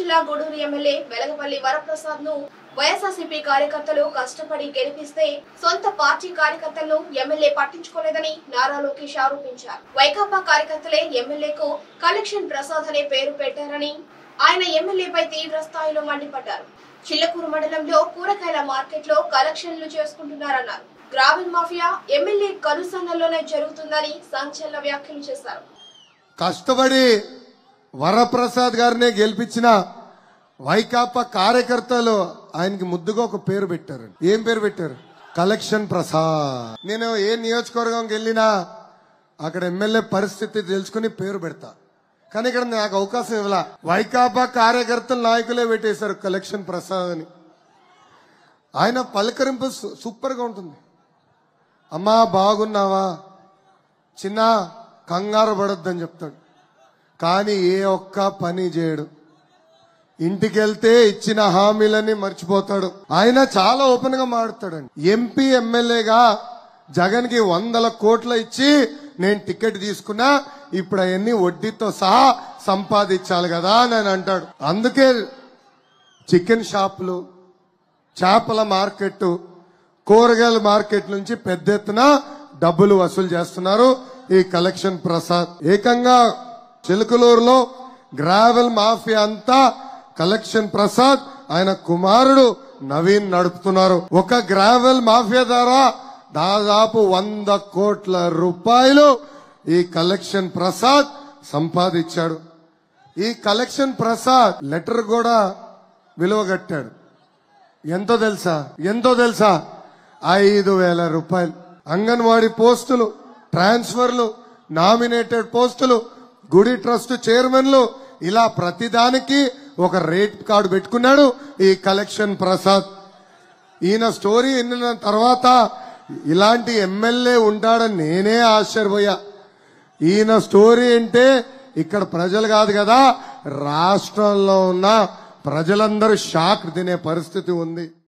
జిల్లా గూడూరు ఎమ్మెల్యే వెలగపల్లి వరప్రసాద్ ను వైఎస్ఆర్సీపీ కార్యకర్తలు కష్టపడి గెలిపిస్తే సొంత పార్టీ కార్యకర్తలను ఎమ్మెల్యే పట్టించుకోలేదని నారా లోకేష్ ఆరోపించారు వైకాపా కార్యకర్తలే ఎమ్మెల్యేకు కలెక్షన్ ప్రసాద్ అనే పేరు పెట్టారని ఆయన ఎమ్మెల్యేపై తీవ్ర స్థాయిలో మండిపడ్డారు చిల్లకూరు మండలంలో కూరగాయల మార్కెట్లో కలెక్షన్లు చేసుకుంటున్నారన్నారు గ్రామీణ మాఫియా ఎమ్మెల్యే కనుసన్నల్లోనే జరుగుతుందని సంచలన వ్యాఖ్యలు చేశారు కష్టపడి వరప్రసాద్ గారినే గెలిపించిన వైకాపా కార్యకర్తలు ఆయనకి ముద్దుగా ఒక పేరు పెట్టారు ఏం పేరు పెట్టారు కలెక్షన్ ప్రసాద్ నేను ఏ నియోజకవర్గంకి వెళ్ళినా అక్కడ ఎమ్మెల్యే పరిస్థితి తెలుసుకుని పేరు పెడతా కానీ ఇక్కడ నాకు అవకాశం ఇవ్వాల వైకాపా కార్యకర్తలు నాయకులే పెట్టేశారు కలెక్షన్ ప్రసాద్ అని ఆయన పలకరింపు సు- సూపర్ గా ఉంటుంది అమ్మా బాగున్నావా చిన్న కంగారు పడొద్దని చెప్తాడు కానీ ఏ ఒక్క పని చేయడు ఇంటికెళ్తే ఇచ్చిన హామీలని మర్చిపోతాడు ఆయన చాలా ఓపెన్ గా మాట్లాడతాడండి ఎంపీ ఎమ్మెల్యేగా జగన్ కి వందల కోట్ల ఇచ్చి నేను టికెట్ తీసుకున్నా ఇప్పుడు అవన్నీ వడ్డీతో సహా సంపాదించాలి కదా అని ఆయన అంటాడు అందుకే చికెన్ షాపులు చేపల మార్కెట్ కూరగాయల మార్కెట్ నుంచి పెద్ద ఎత్తున డబ్బులు వసూలు చేస్తున్నారు ఈ కలెక్షన్ ప్రసాద్ ఏకంగా చిలుకలూరులో గ్రావెల్ మాఫియా అంతా కలెక్షన్ ప్రసాద్ ఆయన కుమారుడు నవీన్ నడుపుతున్నారు ఒక గ్రావెల్ మాఫియా ద్వారా దాదాపు వంద కోట్ల రూపాయలు ఈ కలెక్షన్ ప్రసాద్ సంపాదించాడు ఈ కలెక్షన్ ప్రసాద్ లెటర్ కూడా విలువ కట్టాడు ఎంతో తెలుసా ఎంతో తెలుసా ఐదు వేల రూపాయలు అంగన్వాడీ పోస్టులు ట్రాన్స్ఫర్లు నామినేటెడ్ పోస్టులు గుడి ట్రస్ట్ చైర్మన్లు ఇలా ప్రతిదానికి ఒక రేట్ కార్డు పెట్టుకున్నాడు ఈ కలెక్షన్ ప్రసాద్ ఈయన స్టోరీ విన్న తర్వాత ఇలాంటి ఎమ్మెల్యే ఉంటాడని నేనే ఆశ్చర్యపోయా ఈయన స్టోరీ అంటే ఇక్కడ ప్రజలు కాదు కదా రాష్ట్రంలో ఉన్న ప్రజలందరూ షాక్ తినే పరిస్థితి ఉంది